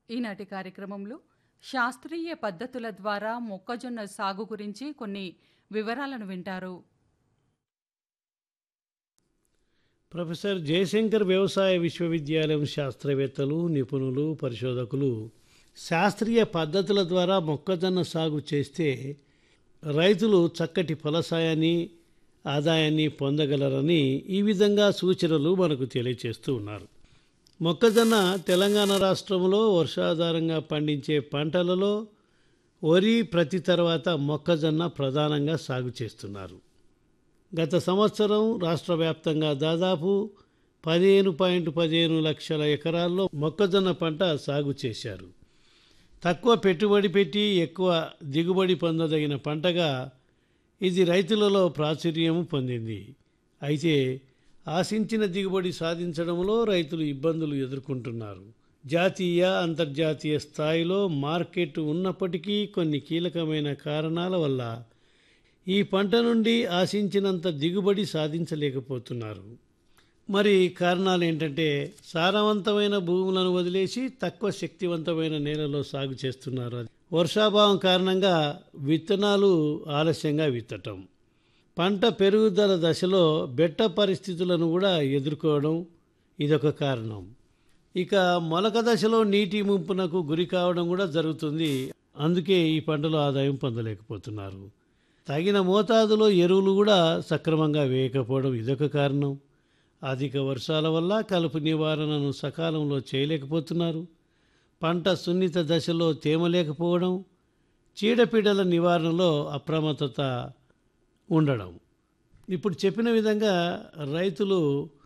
ఈనాటి కార్యక్రమంలో శాస్త్రీయ పద్ధతుల ద్వారా మొక్కజొన్న సాగు గురించి కొన్ని వివరాలను వింటారు ప్రొఫెసర్ జయశంకర్ వ్యవసాయ విశ్వవిద్యాలయం శాస్త్రవేత్తలు నిపుణులు పరిశోధకులు శాస్త్రీయ పద్ధతుల ద్వారా మొక్కజొన్న సాగు చేస్తే రైతులు చక్కటి ఫలసాయాన్ని ఆదాయాన్ని పొందగలరని ఈ విధంగా సూచనలు మనకు తెలియచేస్తూ ఉన్నారు మొక్కజొన్న తెలంగాణ రాష్ట్రంలో వర్షాధారంగా పండించే పంటలలో వరి ప్రతి తర్వాత మొక్కజొన్న ప్రధానంగా సాగు చేస్తున్నారు గత సంవత్సరం రాష్ట్ర వ్యాప్తంగా దాదాపు పదిహేను పాయింట్ పదిహేను లక్షల ఎకరాల్లో మొక్కజొన్న పంట సాగు చేశారు తక్కువ పెట్టుబడి పెట్టి ఎక్కువ దిగుబడి పొందదగిన పంటగా ఇది రైతులలో ప్రాచుర్యం పొందింది అయితే ఆశించిన దిగుబడి సాధించడంలో రైతులు ఇబ్బందులు ఎదుర్కొంటున్నారు జాతీయ అంతర్జాతీయ స్థాయిలో మార్కెట్ ఉన్నప్పటికీ కొన్ని కీలకమైన కారణాల వల్ల ఈ పంట నుండి ఆశించినంత దిగుబడి సాధించలేకపోతున్నారు మరి కారణాలు ఏంటంటే సారవంతమైన భూములను వదిలేసి తక్కువ శక్తివంతమైన నేలలో సాగు చేస్తున్నారు వర్షాభావం కారణంగా విత్తనాలు ఆలస్యంగా విత్తటం పంట పెరుగుదల దశలో బెట్ట పరిస్థితులను కూడా ఎదుర్కోవడం ఇదొక కారణం ఇక మొలక దశలో నీటి ముంపునకు గురి కావడం కూడా జరుగుతుంది అందుకే ఈ పంటలో ఆదాయం పొందలేకపోతున్నారు తగిన మోతాదులో ఎరువులు కూడా సక్రమంగా వేయకపోవడం ఇదొక కారణం అధిక వర్షాల వల్ల కలుపు నివారణను సకాలంలో చేయలేకపోతున్నారు పంట సున్నిత దశలో తేమ లేకపోవడం చీడపీడల నివారణలో అప్రమత్తత ఉండడం ఇప్పుడు చెప్పిన విధంగా రైతులు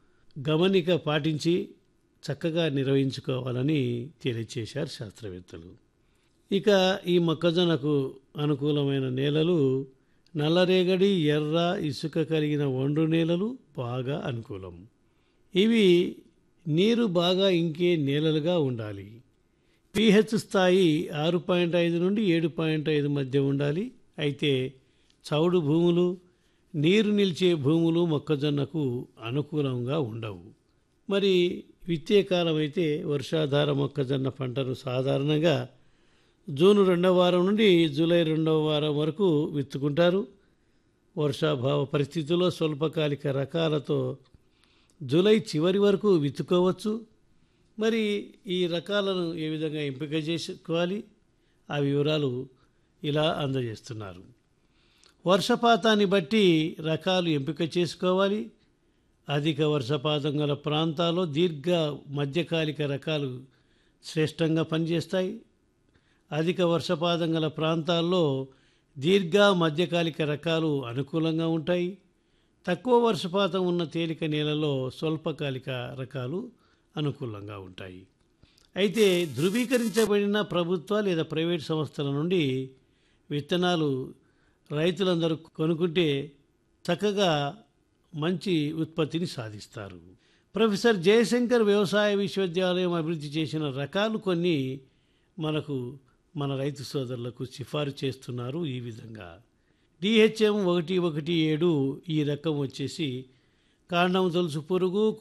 గమనిక పాటించి చక్కగా నిర్వహించుకోవాలని తెలియచేశారు శాస్త్రవేత్తలు ఇక ఈ మొక్కజొన్నకు అనుకూలమైన నేలలు నల్లరేగడి ఎర్ర ఇసుక కలిగిన ఒండ్రు నేలలు బాగా అనుకూలం ఇవి నీరు బాగా ఇంకే నేలలుగా ఉండాలి పిహెచ్ స్థాయి ఆరు పాయింట్ ఐదు నుండి ఏడు పాయింట్ ఐదు మధ్య ఉండాలి అయితే చౌడు భూములు నీరు నిలిచే భూములు మొక్కజొన్నకు అనుకూలంగా ఉండవు మరి విత్తే కాలం అయితే వర్షాధార మొక్కజొన్న పంటను సాధారణంగా జూన్ రెండవ వారం నుండి జూలై రెండవ వారం వరకు విత్తుకుంటారు వర్షాభావ పరిస్థితుల్లో స్వల్పకాలిక రకాలతో జూలై చివరి వరకు విత్తుకోవచ్చు మరి ఈ రకాలను ఏ విధంగా ఎంపిక చేసుకోవాలి ఆ వివరాలు ఇలా అందజేస్తున్నారు వర్షపాతాన్ని బట్టి రకాలు ఎంపిక చేసుకోవాలి అధిక వర్షపాతం గల ప్రాంతాల్లో దీర్ఘ మధ్యకాలిక రకాలు శ్రేష్టంగా పనిచేస్తాయి అధిక వర్షపాతం గల ప్రాంతాల్లో దీర్ఘ మధ్యకాలిక రకాలు అనుకూలంగా ఉంటాయి తక్కువ వర్షపాతం ఉన్న తేలిక నేలలో స్వల్పకాలిక రకాలు అనుకూలంగా ఉంటాయి అయితే ధృవీకరించబడిన ప్రభుత్వ లేదా ప్రైవేట్ సంస్థల నుండి విత్తనాలు రైతులందరూ కొనుక్కుంటే చక్కగా మంచి ఉత్పత్తిని సాధిస్తారు ప్రొఫెసర్ జయశంకర్ వ్యవసాయ విశ్వవిద్యాలయం అభివృద్ధి చేసిన రకాలు కొన్ని మనకు మన రైతు సోదరులకు సిఫారు చేస్తున్నారు ఈ విధంగా డిహెచ్ఎం ఒకటి ఒకటి ఏడు ఈ రకం వచ్చేసి కాండం తొలుసు పురుగు